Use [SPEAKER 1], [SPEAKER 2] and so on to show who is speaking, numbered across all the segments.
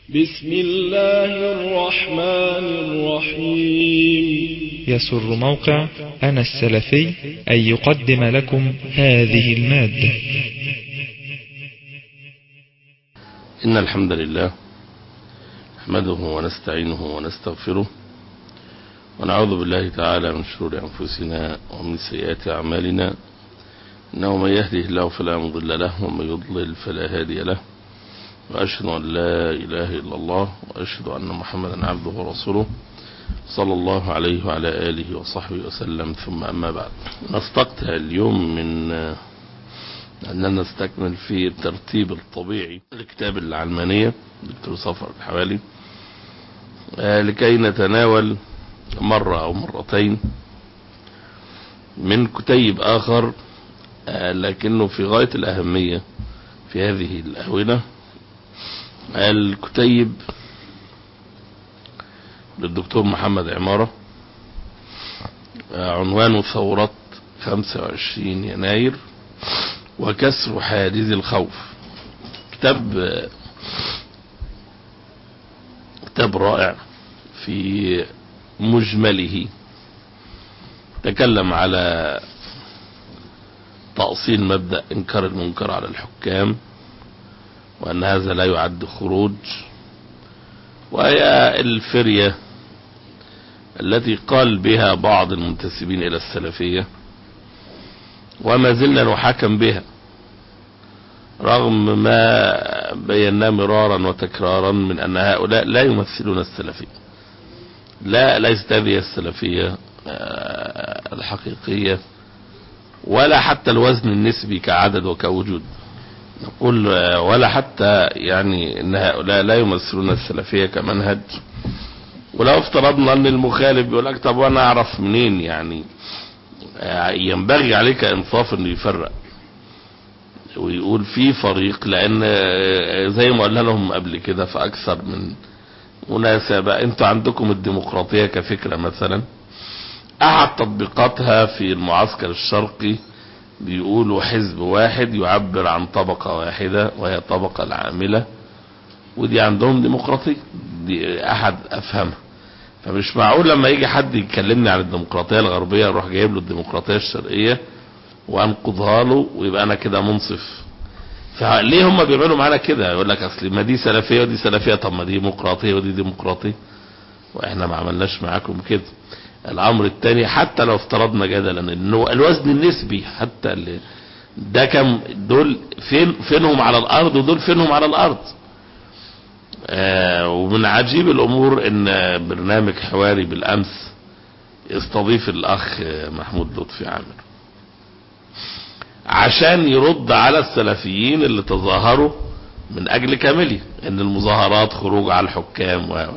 [SPEAKER 1] بسم الله الرحمن الرحيم
[SPEAKER 2] يسر موقع أنا السلفي أن يقدم لكم هذه المادة
[SPEAKER 3] إن الحمد لله نحمده ونستعينه ونستغفره ونعوذ بالله تعالى من شرور أنفسنا ومن سيئات أعمالنا إنه من يهده الله فلا مضل له ومن يضلل فلا هادي له وأشهد أن لا إله إلا الله وأشهد أن محمدا عبده ورسوله صلى الله عليه وعلى آله وصحبه وسلم ثم أما بعد نستقطع اليوم من أننا نستكمل في الترتيب الطبيعي لكتاب العلمانية دكتور صفر الحوالي لكي نتناول مرة أو مرتين من كتيب آخر لكنه في غاية الأهمية في هذه الآونة الكتيب للدكتور محمد عمارة عنوانه ثورة 25 يناير وكسر حاجز الخوف كتاب كتاب رائع في مجمله تكلم على تأصيل مبدأ انكار المنكر على الحكام وأن هذا لا يعد خروج وهي الفرية التي قال بها بعض المنتسبين إلى السلفية وما زلنا نحكم بها رغم ما بيناه مرارا وتكرارا من أن هؤلاء لا يمثلون السلفية لا ليست هذه السلفية الحقيقية ولا حتى الوزن النسبي كعدد وكوجود نقول ولا حتى يعني ان هؤلاء لا يمثلون السلفية كمنهج ولو افترضنا ان المخالف بيقول لك طب وانا اعرف منين يعني ينبغي عليك انصاف انه يفرق ويقول في فريق لان زي ما قلنا لهم قبل كده في اكثر من مناسبة انتوا عندكم الديمقراطية كفكرة مثلا احد تطبيقاتها في المعسكر الشرقي بيقولوا حزب واحد يعبر عن طبقة واحدة وهي الطبقة العاملة ودي عندهم ديمقراطية دي احد افهمها فمش معقول لما يجي حد يكلمني عن الديمقراطية الغربية اروح جايب له الديمقراطية الشرقية وانقضها له ويبقى انا كده منصف فليه هم بيعملوا معانا كده يقول لك اصل ما دي سلفية ودي سلفية طب ما دي ديمقراطية ودي ديمقراطية واحنا ما عملناش معاكم كده الامر الثاني حتى لو افترضنا جدلا انه الوزن النسبي حتى اللي ده كم دول فين فينهم على الارض ودول فينهم على الارض آه ومن عجيب الامور ان برنامج حواري بالامس يستضيف الاخ محمود لطفي عامر عشان يرد على السلفيين اللي تظاهروا من اجل كاملي ان المظاهرات خروج على الحكام و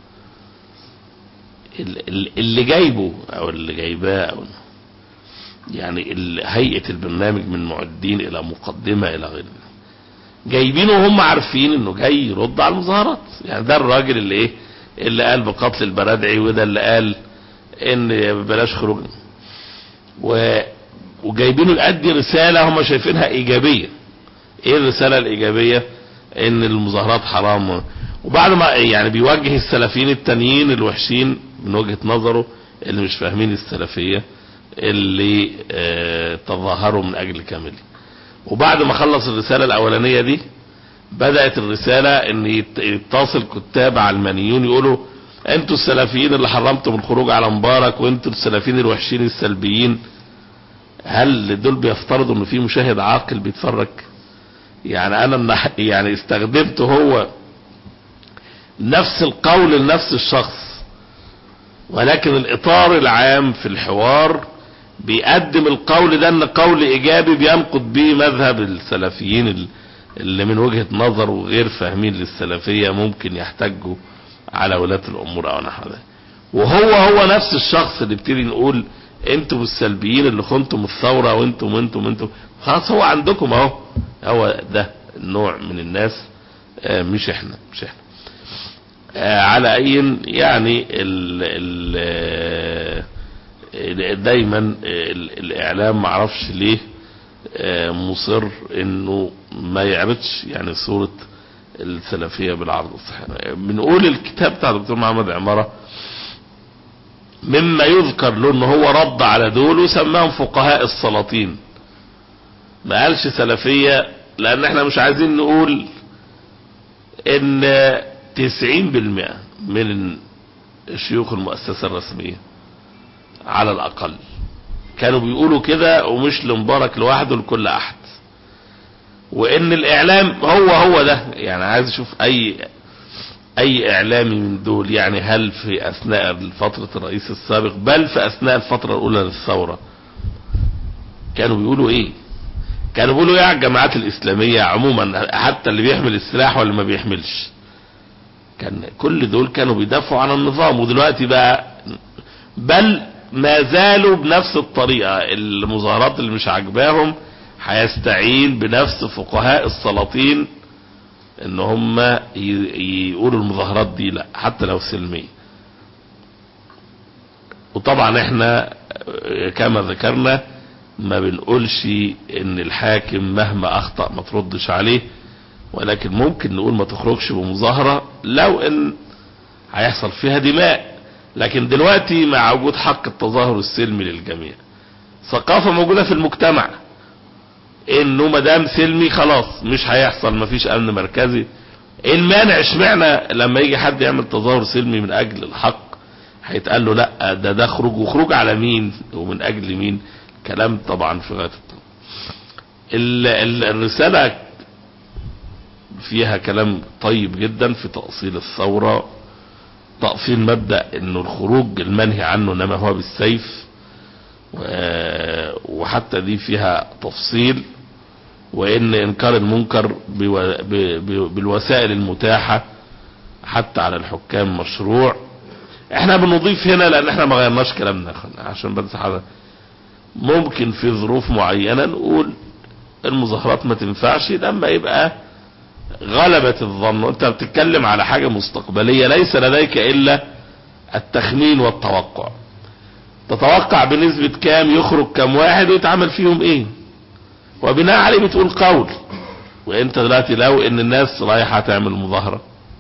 [SPEAKER 3] اللي جايبه او اللي جايباه أو يعني هيئة البرنامج من معدين الى مقدمة الى غيره جايبينه وهم عارفين انه جاي يرد على المظاهرات يعني ده الراجل اللي ايه اللي قال بقتل البرادعي وده اللي قال ان بلاش خروج و وجايبينه يؤدي رسالة هم شايفينها ايجابية ايه الرسالة الايجابية ان المظاهرات حرام وبعد ما يعني بيوجه السلفيين التانيين الوحشين من وجهة نظره اللي مش فاهمين السلفية اللي اه تظاهروا من اجل كامل وبعد ما خلص الرسالة الاولانية دي بدأت الرسالة ان يتصل كتاب علمانيون يقولوا انتوا السلفيين اللي حرمتم الخروج على مبارك وانتوا السلفيين الوحشين السلبيين هل دول بيفترضوا ان في مشاهد عاقل بيتفرج يعني انا يعني استخدمت هو نفس القول لنفس الشخص ولكن الاطار العام في الحوار بيقدم القول ده ان قول ايجابي بينقض به مذهب السلفيين اللي من وجهة نظر وغير فاهمين للسلفية ممكن يحتجوا على ولاة الامور او نحو ذلك وهو هو نفس الشخص اللي بتيجي نقول انتم السلبيين اللي خنتم الثورة وانتم وانتم وانتم خلاص هو عندكم اهو هو ده النوع من الناس مش احنا مش احنا على اي يعني ال ال دايما الاعلام معرفش ليه مصر انه ما يعرضش يعني صورة السلفية بالعرض الصحيح بنقول الكتاب بتاع دكتور محمد عمارة مما يذكر له ان هو رد على دول وسماهم فقهاء السلاطين ما قالش سلفية لان احنا مش عايزين نقول ان تسعين بالمئة من شيوخ المؤسسة الرسمية على الاقل كانوا بيقولوا كده ومش لمبارك لوحده لكل احد وان الاعلام هو هو ده يعني عايز اشوف اي اي اعلامي من دول يعني هل في اثناء فترة الرئيس السابق بل في اثناء الفترة الاولى للثورة كانوا بيقولوا ايه كانوا بيقولوا ايه على الجماعات الاسلامية عموما حتى اللي بيحمل السلاح واللي ما بيحملش كان كل دول كانوا بيدافعوا عن النظام ودلوقتي بقى بل ما زالوا بنفس الطريقة المظاهرات اللي مش عاجباهم هيستعين بنفس فقهاء السلاطين ان هم يقولوا المظاهرات دي لا حتى لو سلمية وطبعا احنا كما ذكرنا ما بنقولش ان الحاكم مهما اخطأ ما تردش عليه ولكن ممكن نقول ما تخرجش بمظاهرة لو ان هيحصل فيها دماء لكن دلوقتي مع وجود حق التظاهر السلمي للجميع ثقافة موجودة في المجتمع انه مدام سلمي خلاص مش هيحصل مفيش امن مركزي المانع اشمعنى لما يجي حد يعمل تظاهر سلمي من اجل الحق هيتقال له لا ده ده خروج وخروج على مين ومن اجل مين كلام طبعا في غايه الرساله فيها كلام طيب جدا في تأصيل الثورة تأصيل مبدأ انه الخروج المنهي عنه انما هو بالسيف وحتى دي فيها تفصيل وان انكار المنكر بالوسائل المتاحة حتى على الحكام مشروع احنا بنضيف هنا لان احنا ما غيرناش كلامنا عشان بس حاجة ممكن في ظروف معينة نقول المظاهرات ما تنفعش لما يبقى غلبت الظن وانت بتتكلم على حاجة مستقبلية ليس لديك الا التخمين والتوقع تتوقع بنسبة كام يخرج كام واحد ويتعمل فيهم ايه وبناء عليه بتقول قول وانت دلوقتي لو ان الناس رايحة تعمل مظاهرة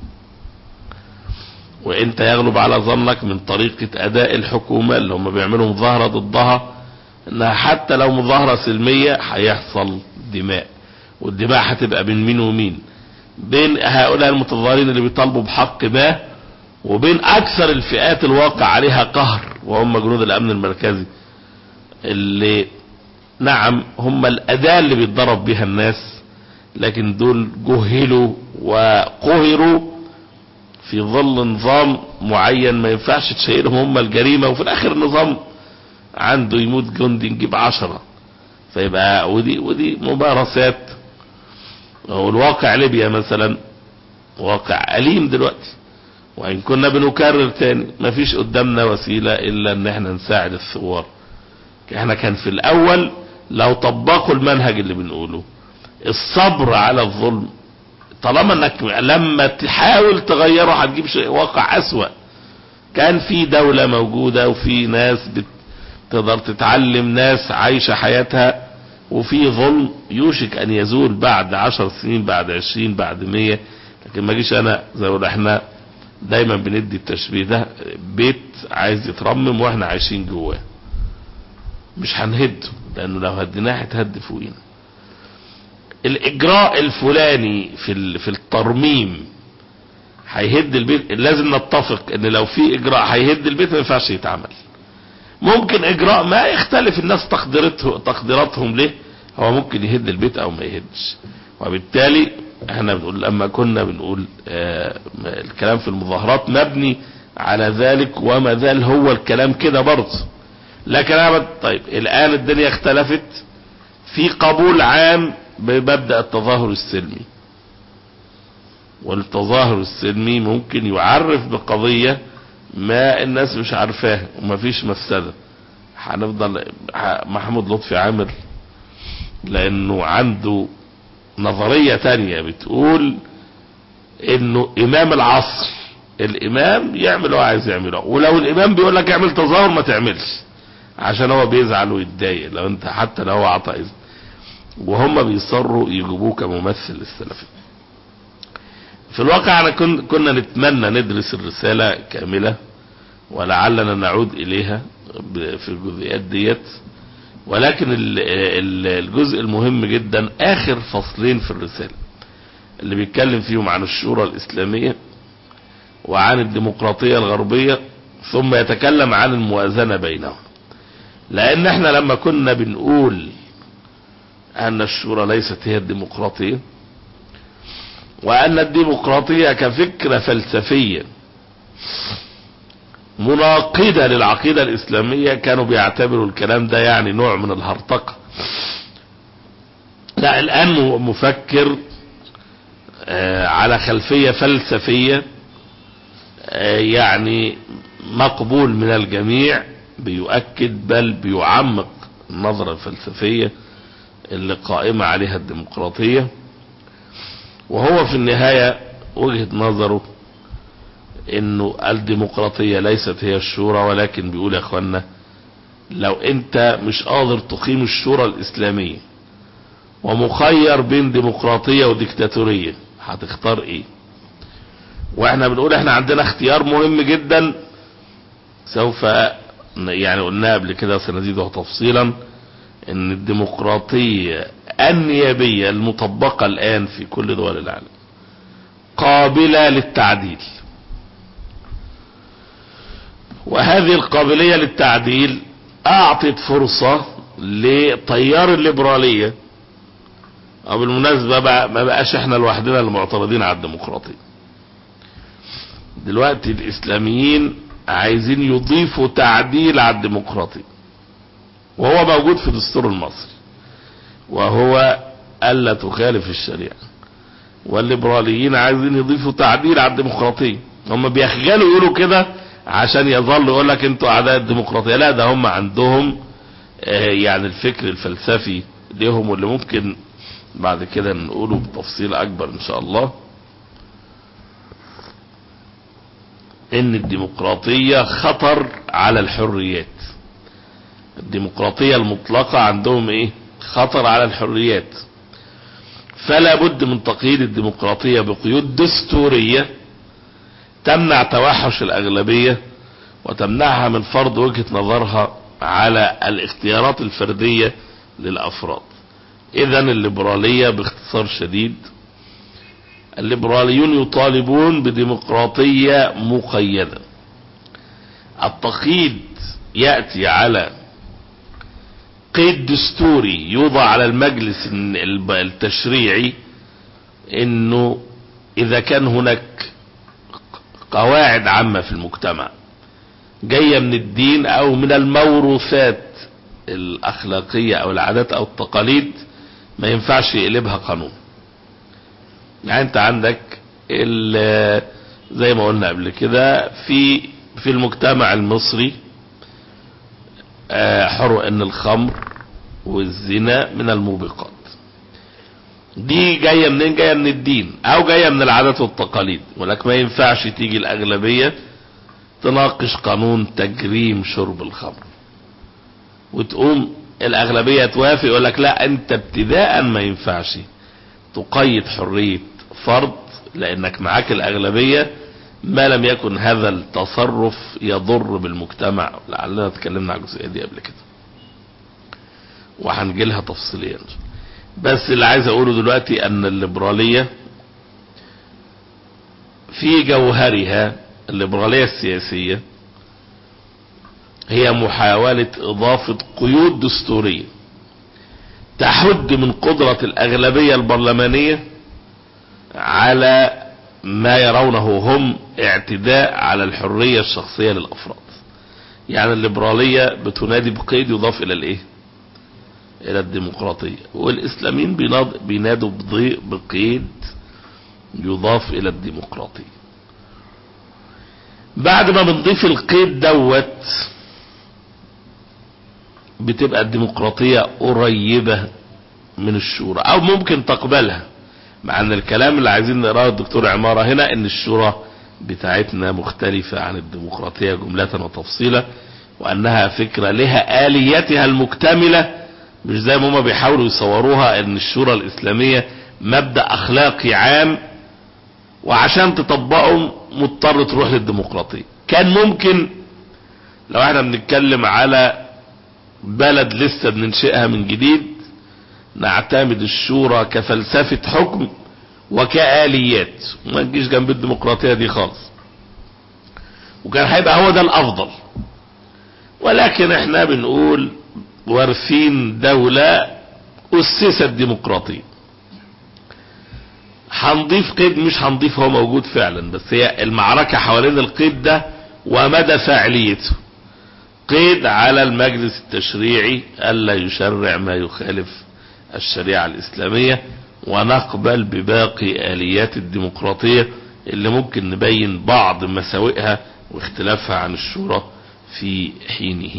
[SPEAKER 3] وانت يغلب على ظنك من طريقة اداء الحكومة اللي هم بيعملوا مظاهرة ضدها انها حتى لو مظاهرة سلمية هيحصل دماء والدماء هتبقى بين مين ومين بين هؤلاء المتظاهرين اللي بيطالبوا بحق ما وبين اكثر الفئات الواقع عليها قهر وهم جنود الامن المركزي اللي نعم هم الاداة اللي بيتضرب بها الناس لكن دول جهلوا وقهروا في ظل نظام معين ما ينفعش تشيلهم هم الجريمة وفي الاخر النظام عنده يموت جندي نجيب عشرة فيبقى ودي ودي ممارسات والواقع ليبيا مثلا واقع أليم دلوقتي وإن كنا بنكرر تاني مفيش قدامنا وسيلة إلا إن احنا نساعد الثوار احنا كان في الأول لو طبقوا المنهج اللي بنقوله الصبر على الظلم طالما انك لما تحاول تغيره هتجيب شيء واقع أسوأ كان في دولة موجودة وفي ناس تقدر تتعلم ناس عايشة حياتها وفي ظلم يوشك ان يزول بعد عشر سنين بعد عشرين بعد مية لكن ما جيش انا زي ما احنا دايما بندي التشبيه ده بيت عايز يترمم واحنا عايشين جواه مش هنهده لانه لو هديناه هيتهد فوقينا الاجراء الفلاني في في الترميم هيهد البيت لازم نتفق ان لو في اجراء هيهد البيت ما ينفعش يتعمل ممكن اجراء ما يختلف الناس تقديرته تقديراتهم ليه هو ممكن يهد البيت او ما يهدش وبالتالي احنا بنقول لما كنا بنقول آه الكلام في المظاهرات مبني على ذلك وما زال هو الكلام كده برضه لكن انا طيب الان الدنيا اختلفت في قبول عام بمبدأ التظاهر السلمي والتظاهر السلمي ممكن يعرف بقضية ما الناس مش عارفاها ومفيش مفسدة هنفضل محمود لطفي عامر لانه عنده نظرية تانية بتقول انه امام العصر الامام يعمل هو عايز يعمله ولو الامام بيقول لك اعمل تظاهر ما تعملش عشان هو بيزعل ويتضايق لو انت حتى لو هو عطى اذن وهم بيصروا يجيبوه كممثل للسلفي في الواقع أنا كن كنا نتمنى ندرس الرسالة كاملة ولعلنا نعود إليها ب- في الجزئيات ديت ولكن ال- ال- الجزء المهم جدا آخر فصلين في الرسالة اللي بيتكلم فيهم عن الشورى الإسلامية وعن الديمقراطية الغربية ثم يتكلم عن الموازنة بينهم لأن احنا لما كنا بنقول أن الشورى ليست هي الديمقراطية وأن الديمقراطية كفكرة فلسفية مناقضة للعقيدة الإسلامية كانوا بيعتبروا الكلام ده يعني نوع من الهرطقة لا الآن م- مفكر آه، على خلفية فلسفية آه، يعني مقبول من الجميع بيؤكد بل بيعمق النظرة الفلسفية اللي قائمة عليها الديمقراطية وهو في النهاية وجهة نظره انه الديمقراطية ليست هي الشورى ولكن بيقول يا اخوانا لو انت مش قادر تقيم الشورى الاسلامية ومخير بين ديمقراطية وديكتاتورية هتختار ايه واحنا بنقول احنا عندنا اختيار مهم جدا سوف يعني قلنا قبل كده سنزيده تفصيلا ان الديمقراطية النيابية المطبقة الان في كل دول العالم قابلة للتعديل وهذه القابلية للتعديل اعطت فرصة لتيار الليبرالية او بالمناسبة بقى ما بقاش احنا لوحدنا المعترضين على الديمقراطية دلوقتي الاسلاميين عايزين يضيفوا تعديل على الديمقراطية وهو موجود في الدستور المصري وهو ألا تخالف الشريعة والليبراليين عايزين يضيفوا تعديل على الديمقراطية هم بيخجلوا يقولوا كده عشان يظلوا يقول لك انتوا اعداء الديمقراطية لا ده هم عندهم آه، يعني الفكر الفلسفي ليهم واللي ممكن بعد كده نقوله بتفصيل اكبر ان شاء الله ان الديمقراطية خطر على الحريات الديمقراطية المطلقة عندهم ايه خطر على الحريات فلا بد من تقييد الديمقراطية بقيود دستورية تمنع توحش الاغلبية وتمنعها من فرض وجهة نظرها على الاختيارات الفردية للافراد اذا الليبرالية باختصار شديد الليبراليون يطالبون بديمقراطية مقيدة التقييد يأتي على قيد دستوري يوضع على المجلس التشريعي انه اذا كان هناك قواعد عامة في المجتمع جاية من الدين او من الموروثات الاخلاقية او العادات او التقاليد ما ينفعش يقلبها قانون يعني انت عندك زي ما قلنا قبل كده في في المجتمع المصري حرق ان الخمر والزنا من الموبقات دي جاية منين جاية من الدين او جاية من العادات والتقاليد ولك ما ينفعش تيجي الاغلبية تناقش قانون تجريم شرب الخمر وتقوم الاغلبية توافق يقول لك لا انت ابتداء ما ينفعش تقيد حرية فرد لانك معاك الاغلبية ما لم يكن هذا التصرف يضر بالمجتمع لعلنا اتكلمنا على الجزئية دي قبل كده وهنجيلها تفصيليا بس اللي عايز اقوله دلوقتي ان الليبرالية في جوهرها الليبرالية السياسية هي محاولة اضافة قيود دستورية تحد من قدرة الاغلبية البرلمانية على ما يرونه هم اعتداء على الحرية الشخصية للافراد يعني الليبرالية بتنادي بقيد يضاف الى الايه الى الديمقراطية والاسلاميين بينادوا بقيد يضاف الى الديمقراطية بعد ما بنضيف القيد دوت بتبقى الديمقراطية قريبة من الشورى او ممكن تقبلها مع ان الكلام اللي عايزين نقراه الدكتور عمارة هنا ان الشورى بتاعتنا مختلفة عن الديمقراطية جملة وتفصيلا وانها فكرة لها اليتها المكتملة مش زي ما هما بيحاولوا يصوروها ان الشورى الاسلامية مبدأ اخلاقي عام وعشان تطبقهم مضطر تروح للديمقراطية كان ممكن لو احنا بنتكلم على بلد لسه بننشئها من جديد نعتمد الشورى كفلسفة حكم وكآليات ما تجيش جنب الديمقراطية دي خالص وكان هيبقى هو ده الافضل ولكن احنا بنقول وارثين دولة اسست ديمقراطية هنضيف قيد مش هنضيف هو موجود فعلا بس هي المعركة حوالين القيد ده ومدى فاعليته قيد على المجلس التشريعي ألا يشرع ما يخالف الشريعة الإسلامية ونقبل بباقي آليات الديمقراطية اللي ممكن نبين بعض مساوئها واختلافها عن الشورى في حينه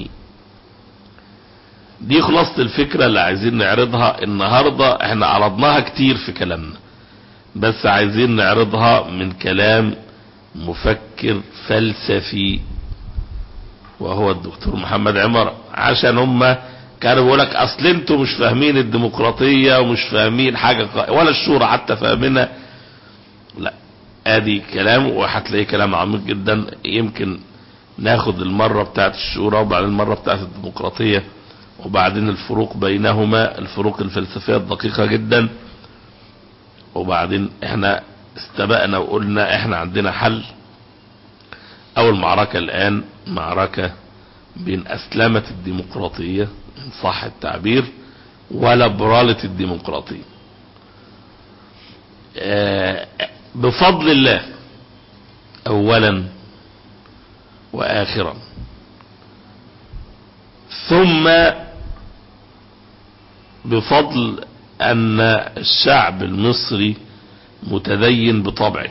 [SPEAKER 3] دي خلاصة الفكرة اللي عايزين نعرضها النهاردة احنا عرضناها كتير في كلامنا بس عايزين نعرضها من كلام مفكر فلسفي وهو الدكتور محمد عمر عشان هم كانوا بيقول لك اصل انتوا مش فاهمين الديمقراطية ومش فاهمين حاجة ولا الشورى حتى فاهمينها لا ادي كلام وهتلاقيه كلام عميق جدا يمكن ناخد المرة بتاعت الشورى وبعدين المرة بتاعت الديمقراطية وبعدين الفروق بينهما الفروق الفلسفية الدقيقة جدا وبعدين احنا استبقنا وقلنا احنا عندنا حل اول معركة الان معركة بين اسلمة الديمقراطية ان صح التعبير ولبرالة الديمقراطية اه بفضل الله اولا واخرا ثم بفضل ان الشعب المصري متدين بطبعه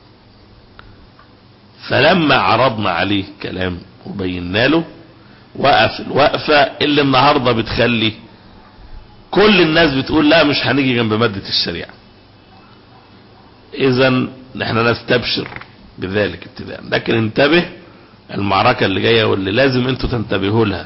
[SPEAKER 3] فلما عرضنا عليه كلام وبينا له وقف الوقفة اللي النهاردة بتخلي كل الناس بتقول لا مش هنيجي جنب مادة الشريعة اذا نحن نستبشر بذلك ابتداء لكن انتبه المعركة اللي جاية واللي لازم انتوا تنتبهوا لها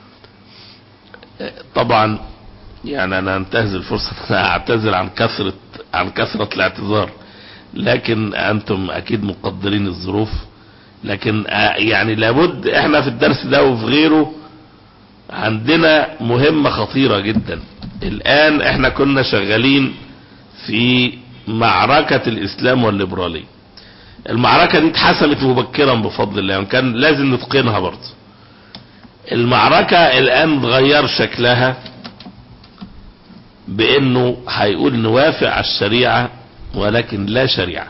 [SPEAKER 3] طبعا يعني انا انتهز الفرصة انا اعتذر عن كثرة عن كثرة الاعتذار لكن انتم اكيد مقدرين الظروف لكن يعني لابد احنا في الدرس ده وفي غيره عندنا مهمة خطيرة جدا الان احنا كنا شغالين في معركة الاسلام والليبرالية المعركة دي اتحسمت مبكرا بفضل الله وكان لازم نتقنها برضه المعركة الان غير شكلها بانه هيقول نوافق على الشريعة ولكن لا شريعة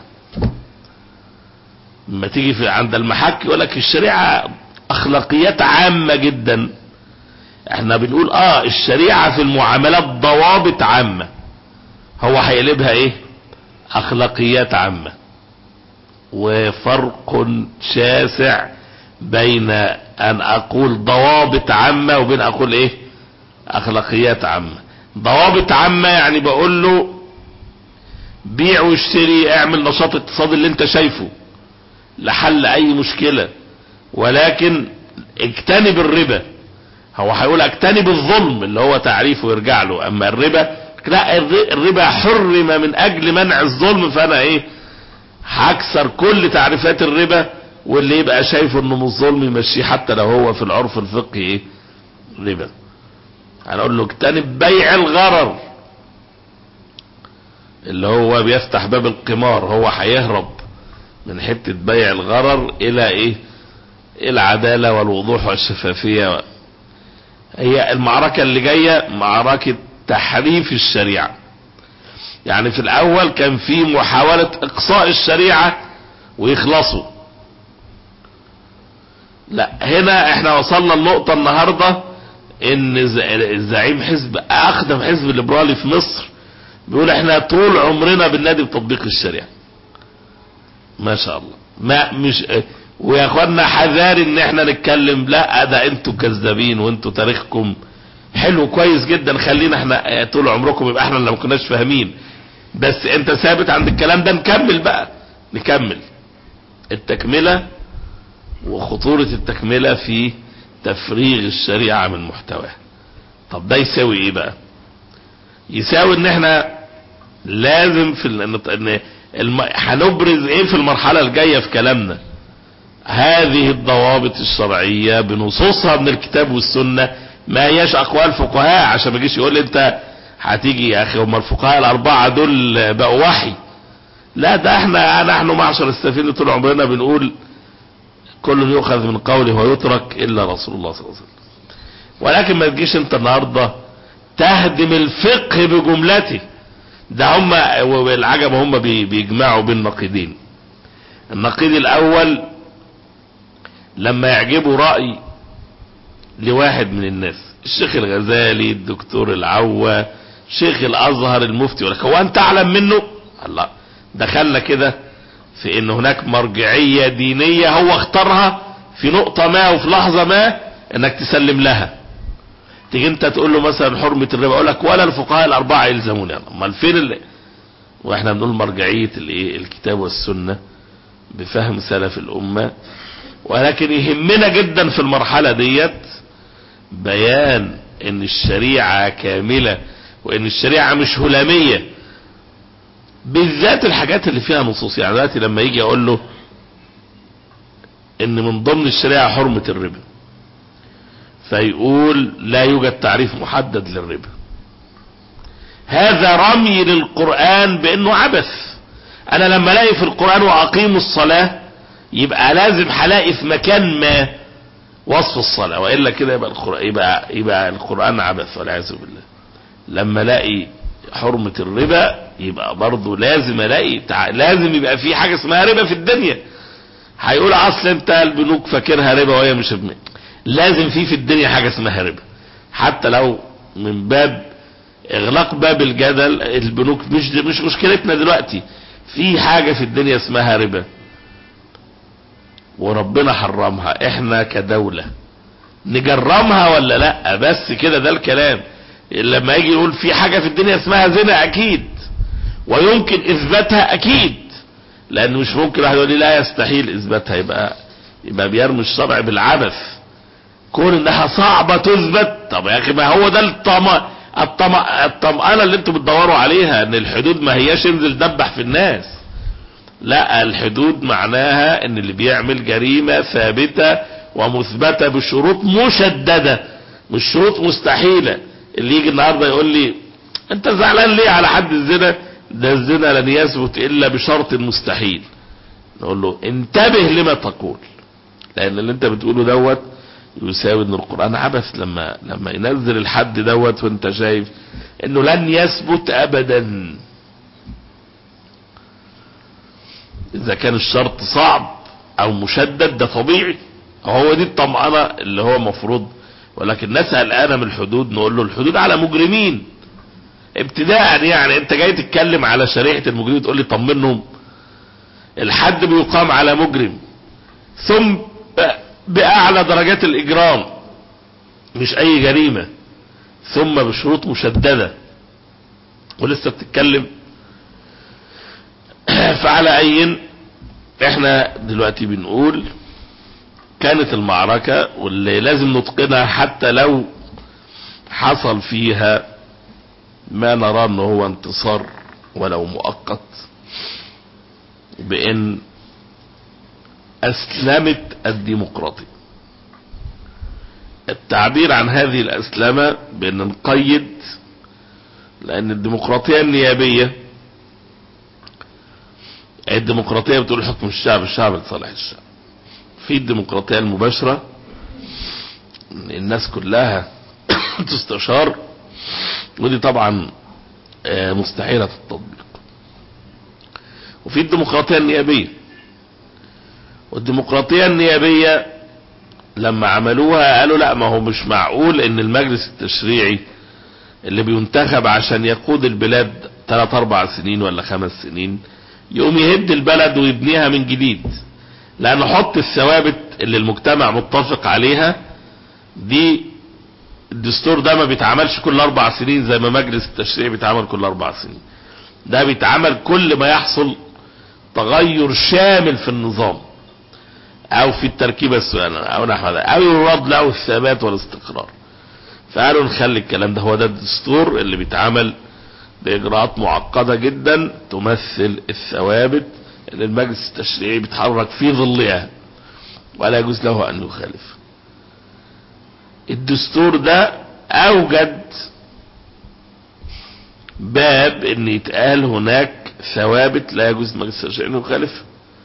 [SPEAKER 3] لما تيجي في عند المحك يقول لك الشريعة اخلاقيات عامة جدا احنا بنقول اه الشريعة في المعاملات ضوابط عامة هو هيقلبها ايه اخلاقيات عامة وفرق شاسع بين ان اقول ضوابط عامة وبين اقول ايه اخلاقيات عامة ضوابط عامة يعني بقول له بيع واشتري اعمل نشاط اقتصادي اللي انت شايفه لحل اي مشكلة ولكن اجتنب الربا هو هيقول اجتنب الظلم اللي هو تعريفه يرجع له اما الربا لا الربا حرم من اجل منع الظلم فانا ايه هكسر كل تعريفات الربا واللي يبقى شايفه انه مش ظلم يمشيه حتى لو هو في العرف الفقهي ايه ربا هنقول له اجتنب بيع الغرر اللي هو بيفتح باب القمار هو هيهرب من حتة بيع الغرر الى ايه العدالة والوضوح والشفافية هي المعركة اللي جاية معركة تحريف الشريعة يعني في الاول كان في محاولة اقصاء الشريعة ويخلصوا لا هنا احنا وصلنا النقطة النهاردة ان زعيم حزب اقدم حزب ليبرالي في مصر بيقول احنا طول عمرنا بننادي بتطبيق الشريعة ما شاء الله ما مش ويا اخوانا حذار ان احنا نتكلم لا ده انتوا كذابين وانتوا تاريخكم حلو كويس جدا خلينا احنا طول عمركم يبقى احنا اللي ما كناش فاهمين بس انت ثابت عند الكلام ده نكمل بقى نكمل التكملة وخطورة التكملة في تفريغ الشريعة من محتواها طب ده يساوي ايه بقى يساوي ان احنا لازم في ان الم... هنبرز ايه في المرحلة الجاية في كلامنا هذه الضوابط الشرعية بنصوصها من الكتاب والسنة ما هياش اقوال فقهاء عشان ما يجيش يقول لي انت هتيجي يا اخي هم الفقهاء الاربعة دول بقوا وحي لا ده احنا نحن معشر السفينة طول عمرنا بنقول كل يؤخذ من قوله ويترك الا رسول الله صلى الله عليه وسلم ولكن ما تجيش انت النهاردة تهدم الفقه بجملته ده هم والعجب هم بي- بيجمعوا بين نقيضين النقيض الاول لما يعجبوا رأي لواحد من الناس الشيخ الغزالي الدكتور العوة شيخ الازهر المفتي يقول لك هو انت اعلم منه الله دخلنا كده في ان هناك مرجعية دينية هو اختارها في نقطة ما وفي لحظة ما انك تسلم لها تيجي انت تقول له مثلا حرمة الربا يقول لك ولا الفقهاء الاربعة يلزموني انا امال فين اللي واحنا بنقول مرجعية الايه الكتاب والسنة بفهم سلف الامة ولكن يهمنا جدا في المرحلة ديت بيان ان الشريعة كاملة وان الشريعة مش هلامية بالذات الحاجات اللي فيها نصوص يعني دلوقتي لما يجي اقول له ان من ضمن الشريعة حرمة الربا فيقول لا يوجد تعريف محدد للربا هذا رمي للقرآن بانه عبث انا لما الاقي في القرآن واقيم الصلاة يبقى لازم هلاقي في مكان ما وصف الصلاة والا كده يبقى القرآن يبقى, يبقى القرآن عبث والعياذ بالله لما الاقي حرمة الربا يبقى برضه لازم الاقي تع... لازم يبقى في حاجة اسمها ربا في الدنيا هيقول اصل انت البنوك فاكرها ربا وهي مش ربا لازم في في الدنيا حاجة اسمها ربا حتى لو من باب اغلاق باب الجدل البنوك مش مش مشكلتنا دلوقتي في حاجة في الدنيا اسمها ربا وربنا حرمها احنا كدولة نجرمها ولا لا بس كده ده الكلام لما يجي يقول في حاجة في الدنيا اسمها زنا اكيد ويمكن اثباتها اكيد لان مش ممكن واحد يقول لي لا يستحيل اثباتها يبقى يبقى بيرمي الشرع بالعبث كون انها صعبة تثبت طب يا اخي ما هو ده الطمأ الطمأ الطمأنة اللي انتوا بتدوروا عليها ان الحدود ما هياش انزل دبح في الناس لا الحدود معناها ان اللي بيعمل جريمة ثابتة ومثبتة بشروط مشددة مش شروط مستحيلة اللي يجي النهاردة يقول لي انت زعلان ليه على حد الزنا ده الزنا لن يثبت الا بشرط مستحيل نقول له انتبه لما تقول لان اللي انت بتقوله دوت يساوي ان القرآن عبث لما لما ينزل الحد دوت وانت شايف انه لن يثبت ابدا اذا كان الشرط صعب او مشدد ده طبيعي هو دي الطمأنة اللي هو مفروض ولكن نسأل انا من الحدود نقول له الحدود على مجرمين ابتداء يعني انت جاي تتكلم على شريحة المجرمين تقول لي طمنهم الحد بيقام على مجرم ثم باعلى درجات الاجرام مش اي جريمة ثم بشروط مشددة ولسه بتتكلم فعلى اي احنا دلوقتي بنقول كانت المعركة واللي لازم نتقنها حتى لو حصل فيها ما نرى انه هو انتصار ولو مؤقت بان اسلمت الديمقراطية التعبير عن هذه الاسلمة بان نقيد لان الديمقراطية النيابية الديمقراطية بتقول حكم الشعب الشعب لصالح الشعب في الديمقراطية المباشرة الناس كلها تستشار ودي طبعا مستحيلة التطبيق وفي الديمقراطية النيابية والديمقراطية النيابية لما عملوها قالوا لا ما هو مش معقول ان المجلس التشريعي اللي بينتخب عشان يقود البلاد 3 4 سنين ولا خمس سنين يقوم يهد البلد ويبنيها من جديد لان حط الثوابت اللي المجتمع متفق عليها دي الدستور ده ما بيتعملش كل اربع سنين زي ما مجلس التشريع بيتعمل كل اربع سنين ده بيتعمل كل ما يحصل تغير شامل في النظام او في التركيبة السؤال او نحو ذلك او يراد له الثبات والاستقرار فقالوا نخلي الكلام ده هو ده الدستور اللي بيتعمل بإجراءات معقدة جدا تمثل الثوابت اللي المجلس التشريعي بيتحرك في ظلها ولا يجوز له أن يخالف الدستور ده أوجد باب ان يتقال هناك ثوابت لا يجوز المجلس التشريعي انه يخالف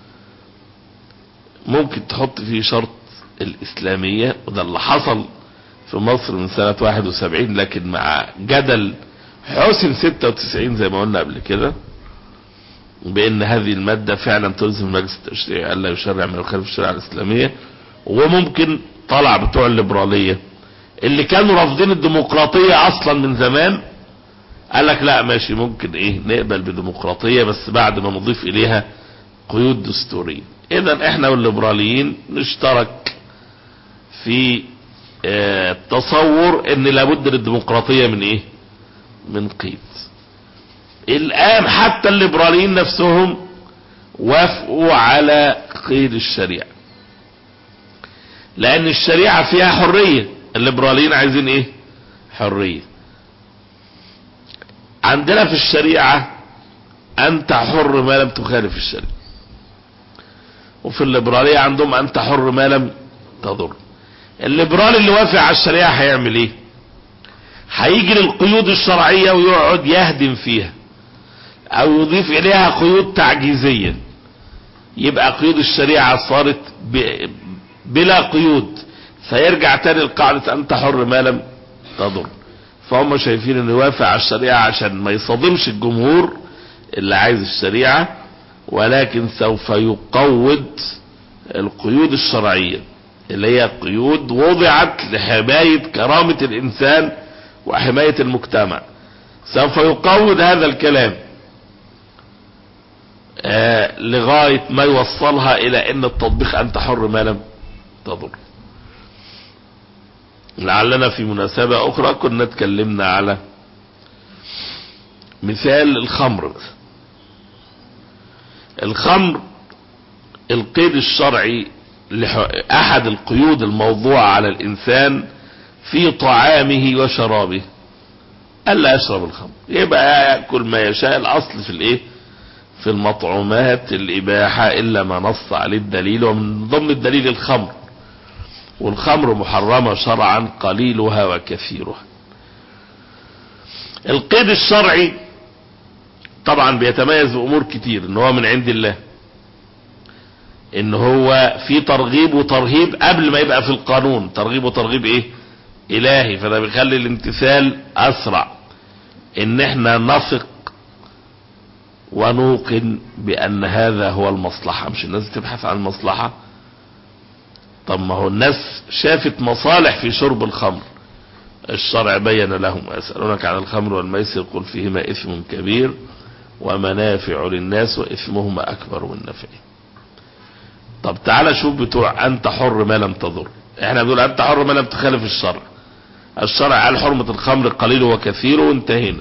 [SPEAKER 3] ممكن تحط فيه شرط الإسلامية وده اللي حصل في مصر من سنة 71 لكن مع جدل حسن 96 زي ما قلنا قبل كده بأن هذه المادة فعلا تلزم المجلس التشريعي ألا يشرع ما يخالف الشريعة الإسلامية وممكن طلع بتوع الليبرالية اللي كانوا رافضين الديمقراطية أصلا من زمان قال لك لا ماشي ممكن ايه نقبل بديمقراطية بس بعد ما نضيف اليها قيود دستورية اذا احنا والليبراليين نشترك في اه تصور ان لابد للديمقراطية من ايه من قيد الان حتى الليبراليين نفسهم وافقوا على قيد الشريعة لان الشريعة فيها حرية الليبراليين عايزين ايه حرية عندنا في الشريعة انت حر ما لم تخالف الشريعة وفي الليبرالية عندهم انت حر ما لم تضر الليبرالي اللي وافق على الشريعة هيعمل ايه هيجي للقيود الشرعية ويقعد يهدم فيها او يضيف اليها قيود تعجيزية يبقى قيود الشريعة صارت بلا قيود فيرجع تاني لقاعدة انت حر ما لم تضر فهم شايفين انه يوافق على الشريعة عشان ما يصادمش الجمهور اللي عايز الشريعة ولكن سوف يقوض القيود الشرعية اللي هي قيود وضعت لحماية كرامة الانسان وحماية المجتمع سوف يقوض هذا الكلام آه لغاية ما يوصلها الى ان التطبيق انت حر ما لم تضر لعلنا في مناسبة اخرى كنا اتكلمنا على مثال الخمر الخمر القيد الشرعي احد القيود الموضوعة على الانسان في طعامه وشرابه الا يشرب الخمر يبقى يأكل ما يشاء الاصل في الايه في المطعومات الاباحة الا ما نص عليه الدليل ومن ضمن الدليل الخمر والخمر محرمة شرعا قليلها وكثيرها القيد الشرعي طبعا بيتميز بامور كتير ان هو من عند الله ان هو في ترغيب وترهيب قبل ما يبقى في القانون ترغيب وترغيب ايه الهي فده بيخلي الامتثال اسرع ان احنا نثق ونوقن بان هذا هو المصلحة مش الناس تبحث عن المصلحة طب ما هو الناس شافت مصالح في شرب الخمر الشرع بين لهم يسألونك عن الخمر والميسر قل فيهما اثم كبير ومنافع للناس واثمهما اكبر من نفعه طب تعالى شوف بتوع انت حر ما لم تضر احنا بنقول انت حر ما لم تخالف الشرع الشرع قال حرمة الخمر قليل وكثير وانتهينا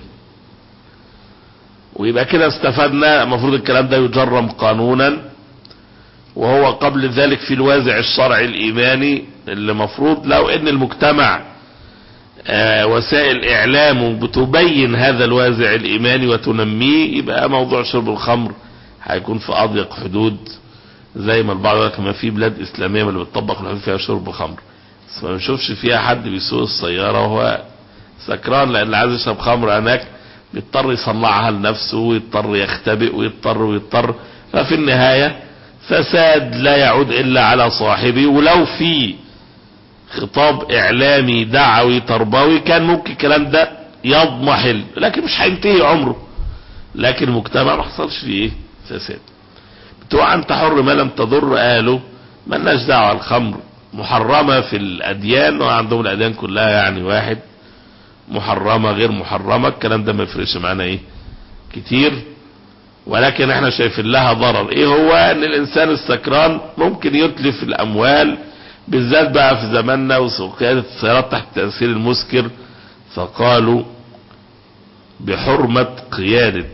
[SPEAKER 3] ويبقى كده استفدنا المفروض الكلام ده يجرم قانونا وهو قبل ذلك في الوازع الشرعي الايماني اللي مفروض لو ان المجتمع آه وسائل اعلامه بتبين هذا الوازع الايماني وتنميه يبقى موضوع شرب الخمر هيكون في اضيق حدود زي ما البعض يقول لك ما في بلاد اسلاميه اللي بتطبق الحدود فيها شرب خمر بس ما نشوفش فيها حد بيسوق السياره وهو سكران لان اللي عايز يشرب خمر هناك بيضطر يصنعها لنفسه ويضطر يختبئ ويضطر ويضطر ففي النهايه فساد لا يعود الا على صاحبه ولو في خطاب اعلامي دعوي تربوي كان ممكن الكلام ده يضمحل لكن مش هينتهي عمره لكن المجتمع ما حصلش فيه ايه فساد بتوع انت حر ما لم تضر قالوا ملناش دعوه الخمر محرمه في الاديان وعندهم الاديان كلها يعني واحد محرمه غير محرمه الكلام ده ما يفرقش معانا ايه كتير ولكن احنا شايفين لها ضرر ايه هو ان الانسان السكران ممكن يتلف الاموال بالذات بقى في زماننا وقيادة السيارات تحت تأثير المسكر فقالوا بحرمة قيادة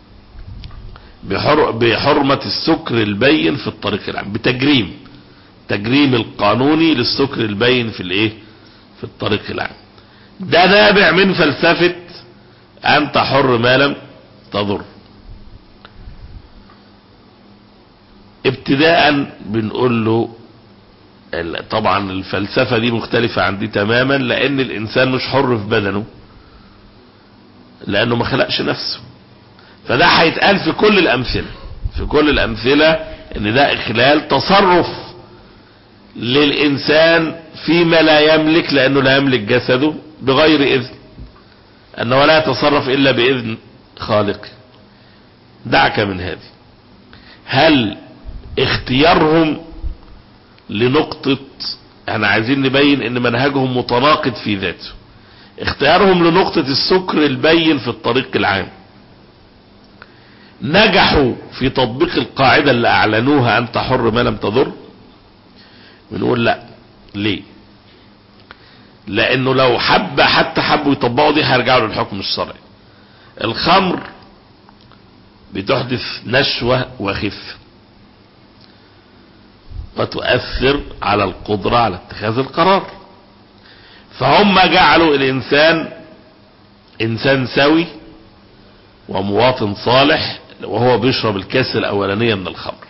[SPEAKER 3] بحر بحرمة السكر البين في الطريق العام بتجريم تجريم القانوني للسكر البين في الايه في الطريق العام ده نابع من فلسفة انت حر ما لم تضر ابتداء بنقول له ال- طبعا الفلسفة دي مختلفة عن دي تماما لان الانسان مش حر في بدنه لانه ما خلقش نفسه فده هيتقال في كل الامثلة في كل الامثلة ان ده اخلال تصرف للانسان فيما لا يملك لانه لا يملك جسده بغير اذن انه لا يتصرف الا باذن خالقه دعك من هذه هل اختيارهم لنقطة احنا عايزين نبين ان منهجهم متناقض في ذاته اختيارهم لنقطة السكر البين في الطريق العام نجحوا في تطبيق القاعدة اللي اعلنوها انت حر ما لم تضر بنقول لا ليه لانه لو حب حتى حبوا يطبقوا دي هيرجعوا للحكم الشرعي الخمر بتحدث نشوة وخفة وتؤثر على القدرة على اتخاذ القرار فهم جعلوا الانسان انسان سوي ومواطن صالح وهو بيشرب الكاس الاولانية من الخمر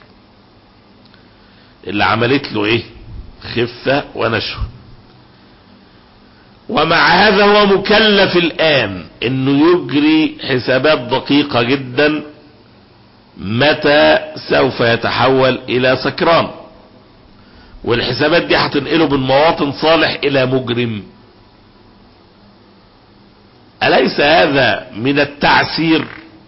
[SPEAKER 3] اللي عملت له ايه خفة ونشوة ومع هذا هو مكلف الان انه يجري حسابات دقيقة جدا متى سوف يتحول الى سكران والحسابات دي هتنقله من مواطن صالح الى مجرم اليس هذا من التعسير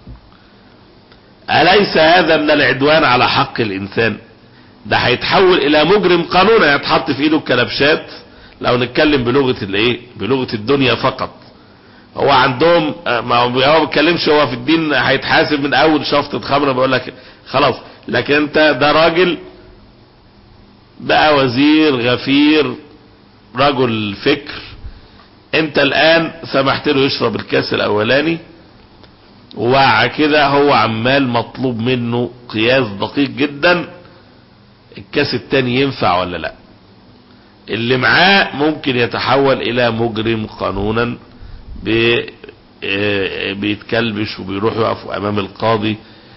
[SPEAKER 3] اليس هذا من العدوان على حق الانسان ده هيتحول الى مجرم قانونا هيتحط في ايده الكلبشات لو نتكلم بلغة الايه بلغة الدنيا فقط هو عندهم آه، ما هو هو ما بيتكلمش هو في الدين هيتحاسب من اول شفطة خمرة بيقول لك خلاص لكن انت ده راجل بقى وزير غفير رجل فكر انت الان سمحت له يشرب الكاس الاولاني وبعد كده هو عمال مطلوب منه قياس دقيق جدا الكاس التاني ينفع ولا لا اللي معاه ممكن يتحول الى مجرم قانونا بي- آه، بيتكلبش وبيروح يقف امام القاضي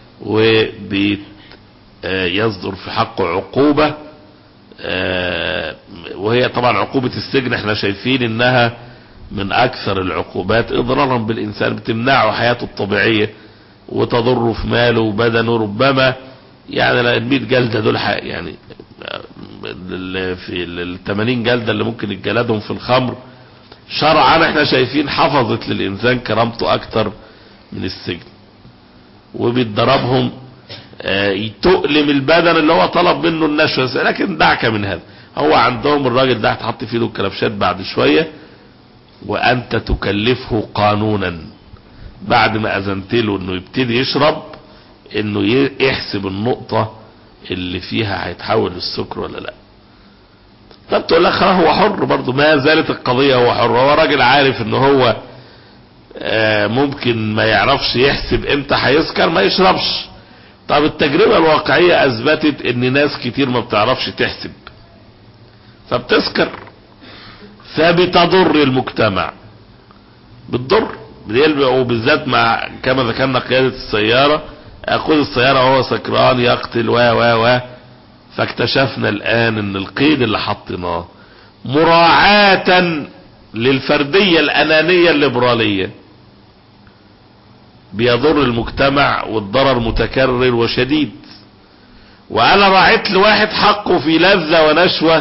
[SPEAKER 3] وبيصدر في حقه عقوبة آه، وهي طبعا عقوبة السجن احنا شايفين انها من اكثر العقوبات اضرارا بالانسان بتمنعه حياته الطبيعية وتضره في ماله وبدنه ربما يعني لا ال 100 جلدة دول حق يعني آه، ال- في ال 80 جلدة اللي ممكن يتجلدهم في الخمر شرعا احنا شايفين حفظت للانسان كرامته اكتر من السجن وبيتضربهم آه، تؤلم البدن اللي هو طلب منه النشوة لكن دعك من هذا هو عندهم الراجل ده هتحط في ايده الكلبشات بعد شوية وانت تكلفه قانونا بعد ما اذنت له انه يبتدي يشرب انه ي- يحسب النقطة اللي فيها هيتحول للسكر ولا لا طب تقول لك خلاص هو حر برضه ما زالت القضية هو حر هو راجل عارف ان هو آه، ممكن ما يعرفش يحسب امتى هيسكر ما يشربش طب التجربة الواقعية اثبتت ان ناس كتير ما بتعرفش تحسب فبتسكر فبتضر المجتمع بتضر بيلبق وبالذات مع كما ذكرنا قيادة السيارة يقود السيارة وهو سكران يقتل و و و فاكتشفنا الان ان القيد اللي حطيناه مراعاة للفردية الانانية الليبرالية بيضر المجتمع والضرر متكرر وشديد وانا راعيت لواحد حقه في لذة ونشوة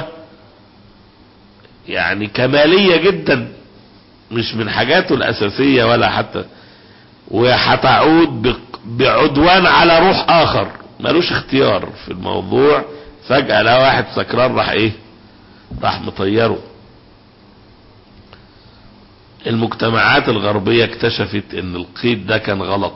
[SPEAKER 3] يعني كمالية جدا مش من حاجاته الاساسية ولا حتى وهتعود بق- بعدوان على روح اخر ملوش اختيار في الموضوع فجأة لا واحد سكران راح ايه راح مطيره المجتمعات الغربية اكتشفت ان القيد ده كان غلط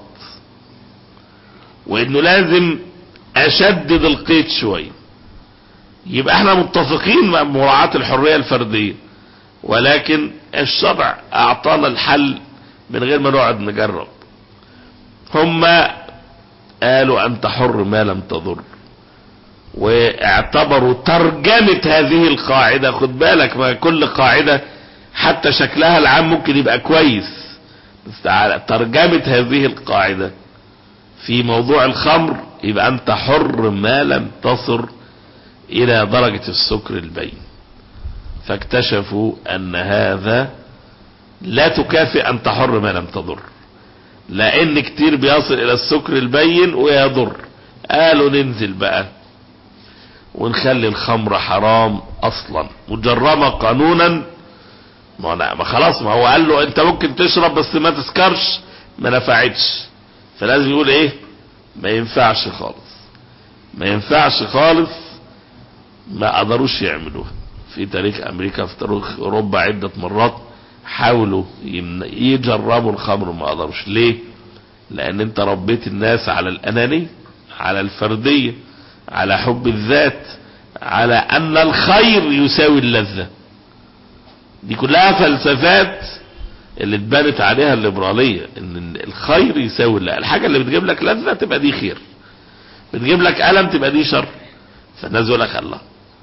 [SPEAKER 3] وانه لازم اشدد القيد شوية يبقى احنا متفقين مع مراعاة الحرية الفردية ولكن الشرع اعطانا الحل من غير ما نقعد نجرب هم قالوا انت حر ما لم تضر واعتبروا ترجمة هذه القاعدة خد بالك ما كل قاعدة حتى شكلها العام ممكن يبقى كويس تعالى ترجمة هذه القاعدة في موضوع الخمر يبقى انت حر ما لم تصل الى درجة السكر البين فاكتشفوا ان هذا لا تكافئ ان تحر ما لم تضر لان كتير بيصل الى السكر البين ويضر قالوا ننزل بقى ونخلي الخمر حرام اصلا مجرمة قانونا ما, أنا ما خلاص ما هو قال له انت ممكن تشرب بس ما تسكرش ما نفعتش فلازم يقول ايه ما ينفعش خالص ما ينفعش خالص ما قدروش يعملوها في تاريخ امريكا في تاريخ اوروبا عدة مرات حاولوا يجربوا الخمر ما قدروش ليه لان انت ربيت الناس على الانانية على الفردية على حب الذات على ان الخير يساوي اللذة دي كلها فلسفات اللي اتبنت عليها الليبرالية ان الخير يساوي اللذة الحاجة اللي بتجيب لك لذة تبقى دي خير بتجيب لك ألم تبقى دي شر فالناس يقول لك الله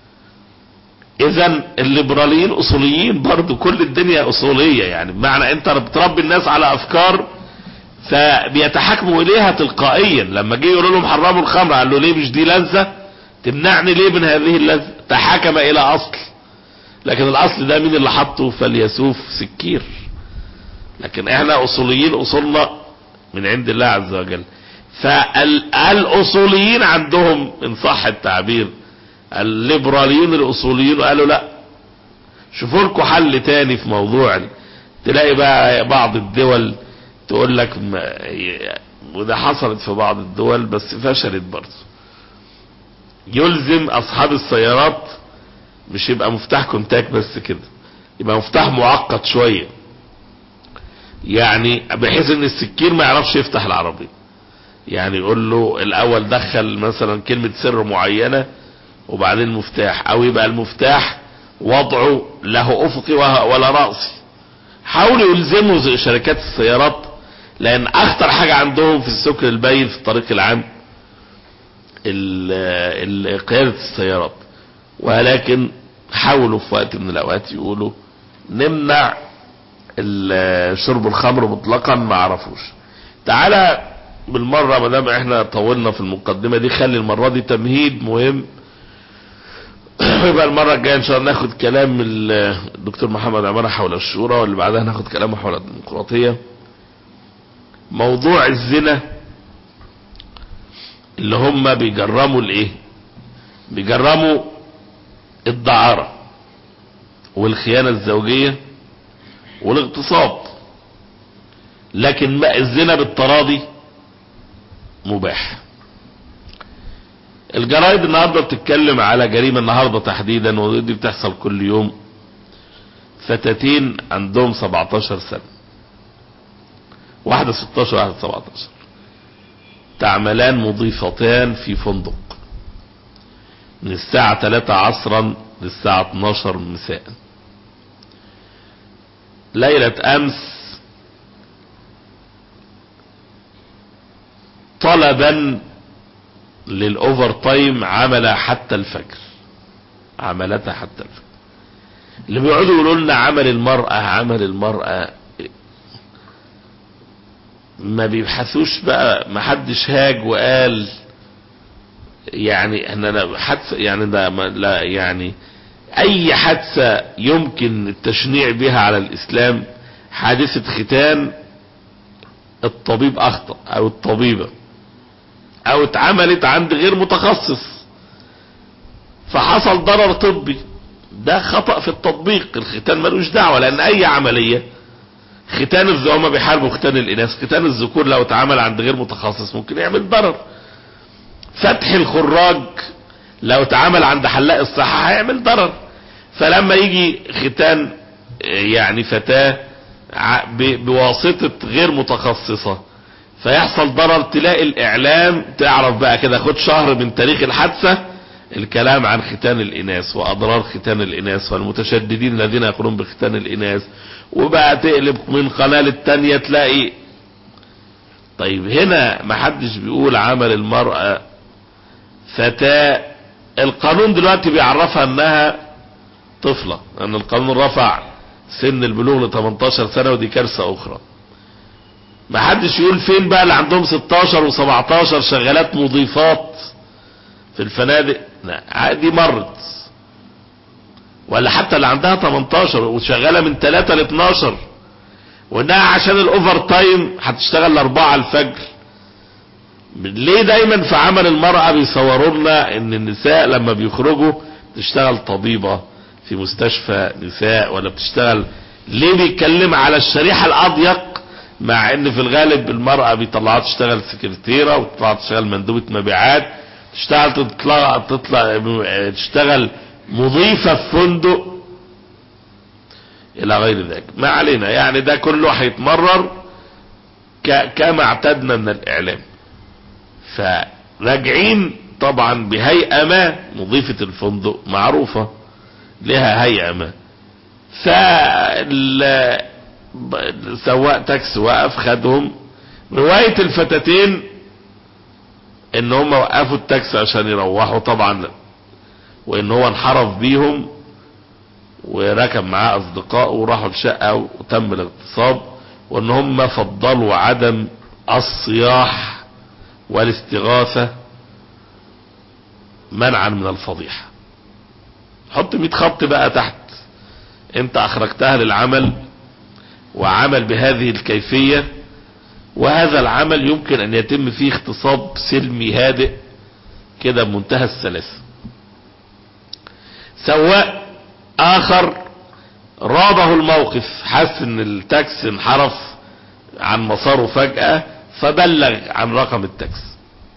[SPEAKER 3] اذا الليبراليين اصوليين برضو كل الدنيا اصولية يعني بمعنى انت بتربي الناس على افكار فبيتحكموا اليها تلقائيا لما جه يقولوا لهم حرموا الخمر قال له ليه مش دي لذة تمنعني ليه من هذه اللذة تحكم الى اصل لكن الاصل ده مين اللي حطه فليسوف سكير لكن احنا اصوليين اصولنا من عند الله عز وجل فالاصوليين عندهم ان صح التعبير الليبراليين الاصوليين قالوا لا شوفوا لكم حل تاني في موضوع تلاقي بقى بعض الدول تقول لك ما وده حصلت في بعض الدول بس فشلت برضه يلزم اصحاب السيارات مش يبقى مفتاح كونتاك بس كده يبقى مفتاح معقد شوية يعني بحيث ان السكير ما يعرفش يفتح العربية يعني يقول له الاول دخل مثلا كلمة سر معينة وبعدين مفتاح او يبقى المفتاح وضعه له افقي ولا رأسي حاولوا يلزموا شركات السيارات لان اخطر حاجة عندهم في السكر البين في الطريق العام قيادة السيارات ولكن حاولوا في وقت من الاوقات يقولوا نمنع شرب الخمر مطلقا ما عرفوش تعالى بالمرة ما دام احنا طولنا في المقدمة دي خلي المرة دي تمهيد مهم يبقى المرة الجاية ان شاء الله ناخد كلام الدكتور محمد عمارة حول الشورى واللي بعدها ناخد كلامه حول الديمقراطية موضوع الزنا اللي هم بيجرموا الايه بيجرموا الدعارة والخيانة الزوجية والاغتصاب لكن ما الزنا بالتراضي مباح الجرائد النهاردة بتتكلم على جريمة النهاردة تحديدا ودي بتحصل كل يوم فتاتين عندهم 17 سنة واحدة 16 واحدة 17 تعملان مضيفتان في فندق من الساعة 3 عصرا للساعة 12 مساء ليلة امس طلبا للاوفر تايم عمل حتى الفجر عملتها حتى الفجر اللي بيقعدوا يقولوا لنا عمل المرأة عمل المرأة ما بيبحثوش بقى ما حدش هاج وقال يعني احنا حادثة يعني ده لا يعني اي حادثة يمكن التشنيع بها على الاسلام حادثة ختان الطبيب اخطأ او الطبيبة او اتعملت عند غير متخصص فحصل ضرر طبي ده خطأ في التطبيق الختان ملوش دعوة لان اي عملية ختان الزوامة بيحاربوا ختان الاناث ختان الذكور لو اتعمل عند غير متخصص ممكن يعمل ضرر فتح الخراج لو اتعمل عند حلاق الصحة هيعمل ضرر فلما يجي ختان يعني فتاة بواسطة غير متخصصة فيحصل ضرر تلاقي الاعلام تعرف بقى كده خد شهر من تاريخ الحادثة الكلام عن ختان الاناث واضرار ختان الاناث والمتشددين الذين يقولون بختان الاناث وبقى تقلب من قناة للتانية تلاقي طيب هنا ما حدش بيقول عمل المرأة فتاة القانون دلوقتي بيعرفها انها طفلة لان القانون رفع سن البلوغ ل 18 سنة ودي كارثة اخرى ما حدش يقول فين بقى اللي عندهم 16 و17 شغالات مضيفات في الفنادق لا دي مرت ولا حتى اللي عندها 18 وشغاله من 3 ل 12 وانها عشان الاوفر تايم هتشتغل ل 4 الفجر ليه دايما في عمل المرأة بيصوروا لنا ان النساء لما بيخرجوا تشتغل طبيبة في مستشفى نساء ولا بتشتغل ليه بيتكلم على الشريحة الاضيق مع ان في الغالب المرأة بيطلعها تشتغل سكرتيرة وتطلع تشتغل مندوبة مبيعات تشتغل تطلع تطلع تشتغل مضيفة في فندق الى غير ذلك ما علينا يعني ده كله هيتمرر كما اعتدنا من الاعلام فراجعين طبعا بهيئة ما مضيفة الفندق معروفة لها هيئة ما فالسواق تاكسي وقف خدهم رواية الفتاتين ان هم وقفوا التاكسي عشان يروحوا طبعا وان هو انحرف بيهم وركب معاه اصدقائه وراحوا الشقة وتم الاغتصاب وان هم فضلوا عدم الصياح والاستغاثة منعا من الفضيحة حط 100 خط بقى تحت انت اخرجتها للعمل وعمل بهذه الكيفية وهذا العمل يمكن ان يتم فيه اغتصاب سلمي هادئ كده بمنتهى السلاسة سواء اخر رابه الموقف حس ان التاكسي انحرف عن مساره فجأة فبلغ عن رقم التاكسي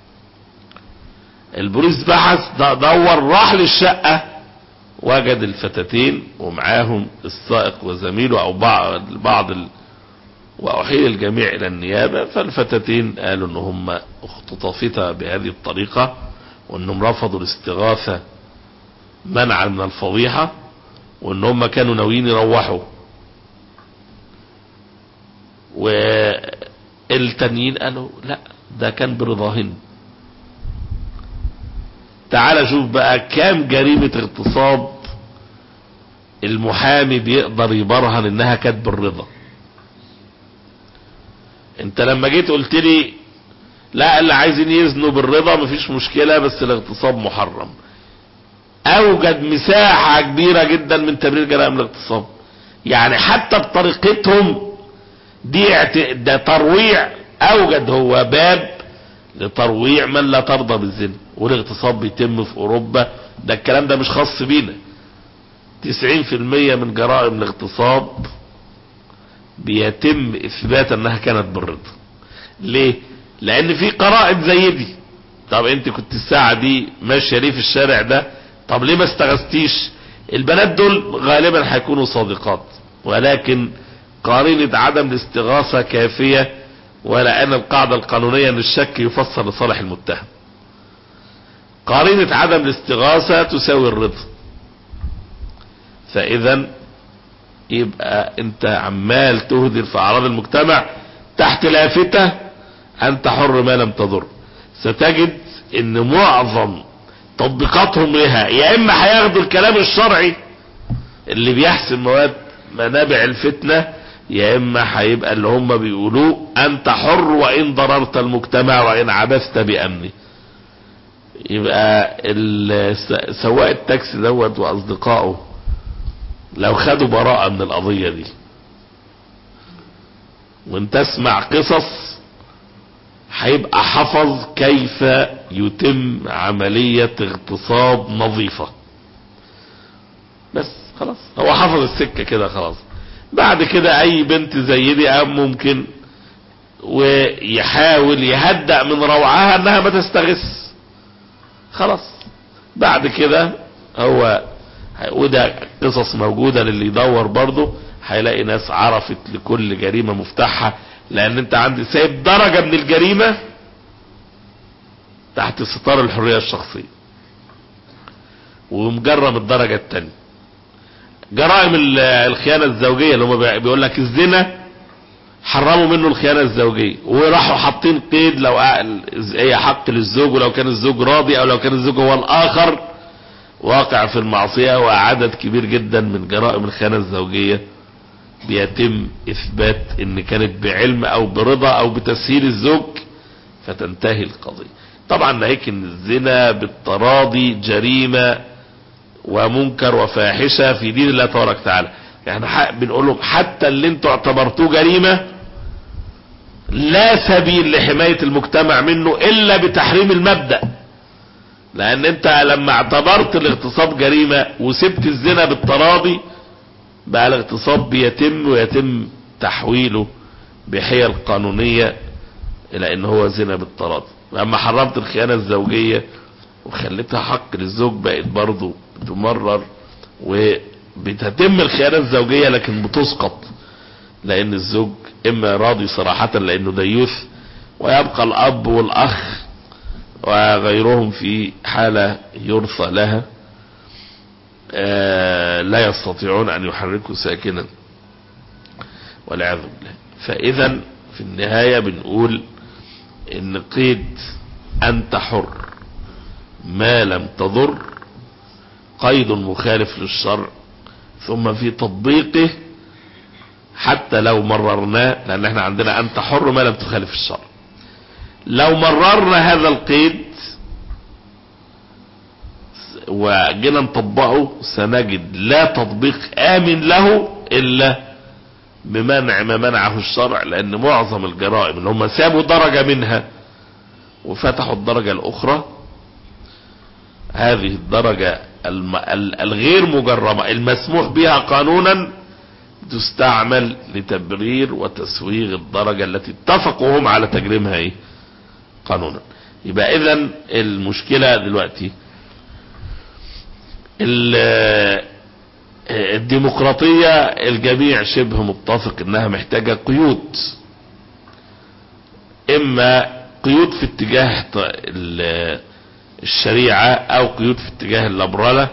[SPEAKER 3] البوليس بحث دور راح للشقة وجد الفتاتين ومعاهم السائق وزميله او بعض بعض ال... واحيل الجميع الى النيابة فالفتاتين قالوا ان هم اختطافتا بهذه الطريقة وانهم رفضوا الاستغاثة منعا من الفضيحة وان هم كانوا ناويين يروحوا والتانيين قالوا لا ده كان برضاهن تعال شوف بقى كام جريمة اغتصاب المحامي بيقدر يبرهن انها كانت بالرضا انت لما جيت قلت لي لا اللي عايزين يزنوا بالرضا مفيش مشكلة بس الاغتصاب محرم اوجد مساحة كبيرة جدا من تبرير جرائم الاغتصاب يعني حتى بطريقتهم دي اعت... ده ترويع اوجد هو باب لترويع من لا ترضى بالزنا والاغتصاب بيتم في اوروبا ده الكلام ده مش خاص بينا 90% من جرائم الاغتصاب بيتم اثبات انها كانت بالرضا ليه لان في قرائن زي دي طب انت كنت الساعة دي ماشية ليه في الشارع ده طب ليه ما استغثتيش البنات دول غالبا هيكونوا صادقات ولكن قرينة عدم الاستغاثة كافية ولأن القاعدة القانونية ان الشك يفسر لصالح المتهم قرينة عدم الاستغاثة تساوي الرضا فاذا يبقى انت عمال تهدر في اعراض المجتمع تحت لافتة انت حر ما لم تضر ستجد ان معظم تطبيقاتهم لها يا اما هياخدوا الكلام الشرعي اللي بيحسم مواد منابع الفتنة يا اما هيبقى اللي هم بيقولوه انت حر وان ضررت المجتمع وان عبثت بامنه يبقى سواق التاكسي دوت واصدقائه لو خدوا براءة من القضية دي وانت اسمع قصص هيبقى حفظ كيف يتم عملية اغتصاب نظيفة بس خلاص هو حفظ السكة كده خلاص بعد كده اي بنت زي دي ام ممكن ويحاول يهدأ من روعها انها ما تستغث خلاص بعد كده هو وده قصص موجودة للي يدور برضه هيلاقي ناس عرفت لكل جريمة مفتاحها لان انت عندي سايب درجة من الجريمة تحت ستار الحرية الشخصية ومجرم الدرجة التانية جرائم الخيانة الزوجية اللي هم بيقول لك الزنا حرموا منه الخيانة الزوجية وراحوا حاطين قيد لو هي حق للزوج ولو كان الزوج راضي او لو كان الزوج هو الاخر واقع في المعصية وعدد كبير جدا من جرائم الخيانة الزوجية بيتم اثبات ان كانت بعلم او برضا او بتسهيل الزوج فتنتهي القضية طبعا ناهيك ان الزنا بالتراضي جريمة ومنكر وفاحشة في دين الله تبارك وتعالى يعني ح- بنقول لهم حتى اللي انتوا اعتبرتوه جريمة لا سبيل لحماية المجتمع منه الا بتحريم المبدأ لان انت لما اعتبرت الاغتصاب جريمة وسبت الزنا بالتراضي بقى الاغتصاب بيتم ويتم تحويله بحيل قانونية الى ان هو زنا بالتراضي لما حرمت الخيانة الزوجية وخليتها حق للزوج بقت برضه بتمرر وبتتم الخيانة الزوجية لكن بتسقط لان الزوج اما راضي صراحة لانه ديوث ويبقى الاب والاخ وغيرهم في حالة يرثى لها آه، لا يستطيعون ان يحركوا ساكنا والعياذ بالله فاذا في النهاية بنقول ان قيد انت حر ما لم تضر قيد مخالف للشرع ثم في تطبيقه حتى لو مررناه لان احنا عندنا انت حر ما لم تخالف الشرع لو مررنا هذا القيد وجينا نطبقه سنجد لا تطبيق امن له الا بمنع ما منعه الشرع لان معظم الجرائم اللي هم سابوا درجة منها وفتحوا الدرجة الاخرى هذه الدرجة الم... ال- الغير مجرمة المسموح بها قانونا تستعمل لتبرير وتسويغ الدرجة التي اتفقوا هم على تجريمها ايه قانونا يبقى اذا المشكلة دلوقتي ال- الديمقراطية الجميع شبه متفق انها محتاجة قيود اما قيود في اتجاه ط- ال- الشريعة او قيود في اتجاه الليبرالة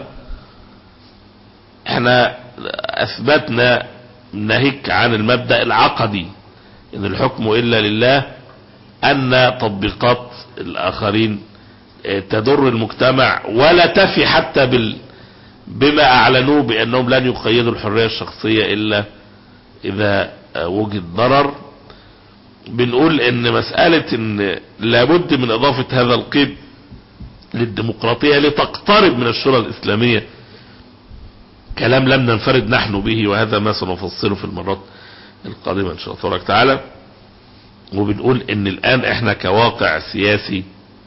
[SPEAKER 3] احنا اثبتنا ناهيك عن المبدأ العقدي ان الحكم الا لله ان تطبيقات الاخرين اه، تضر المجتمع ولا تفي حتى بال بما اعلنوه بانهم لن يقيدوا الحرية الشخصية الا اذا اه، وجد ضرر بنقول ان مسألة ان لابد من اضافة هذا القيد للديمقراطية لتقترب من الشورى الاسلامية كلام لم ننفرد نحن به وهذا ما سنفصله في المرات القادمة ان شاء الله تبارك وتعالى وبنقول ان الان احنا كواقع سياسي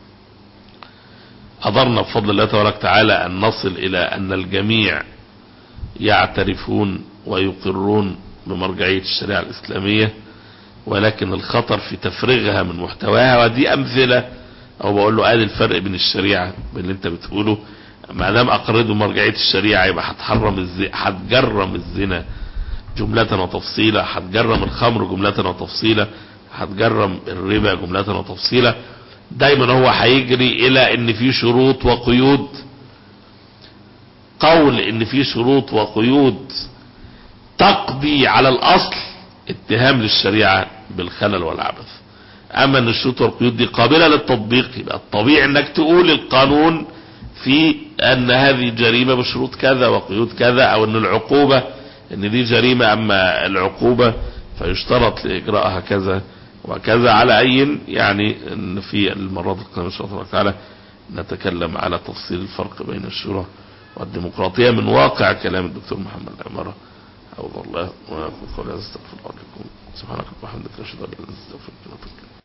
[SPEAKER 3] قدرنا بفضل الله تبارك وتعالى ان نصل الى ان الجميع يعترفون ويقرون بمرجعية الشريعة الاسلامية ولكن الخطر في تفريغها من محتواها ودي امثلة او بقول له ادي الفرق بين الشريعة بين اللي انت بتقوله ما دام اقرده مرجعية الشريعة يبقى هتحرم الزنا هتجرم الزنا جملة وتفصيلة هتجرم الخمر جملة وتفصيلة هتجرم الربا جملة وتفصيلة دايما هو هيجري الى ان في شروط وقيود قول ان في شروط وقيود تقضي على الاصل اتهام للشريعة بالخلل والعبث اما ان الشروط والقيود دي قابلة للتطبيق يبقى الطبيعي انك تقول القانون في ان هذه جريمة بشروط كذا وقيود كذا او ان العقوبة ان دي جريمة اما العقوبة فيشترط لاجراءها كذا وكذا على اي يعني ان في المرات القادمة ان شاء الله تعالى نتكلم على تفصيل الفرق بين الشورى والديمقراطية من واقع كلام الدكتور محمد عمارة أعوذ الله وأقول قولي هذا استغفر الله لكم سبحانك اللهم وبحمدك نشهد أن لا إله إلا أنت نستغفرك ونتوب إليك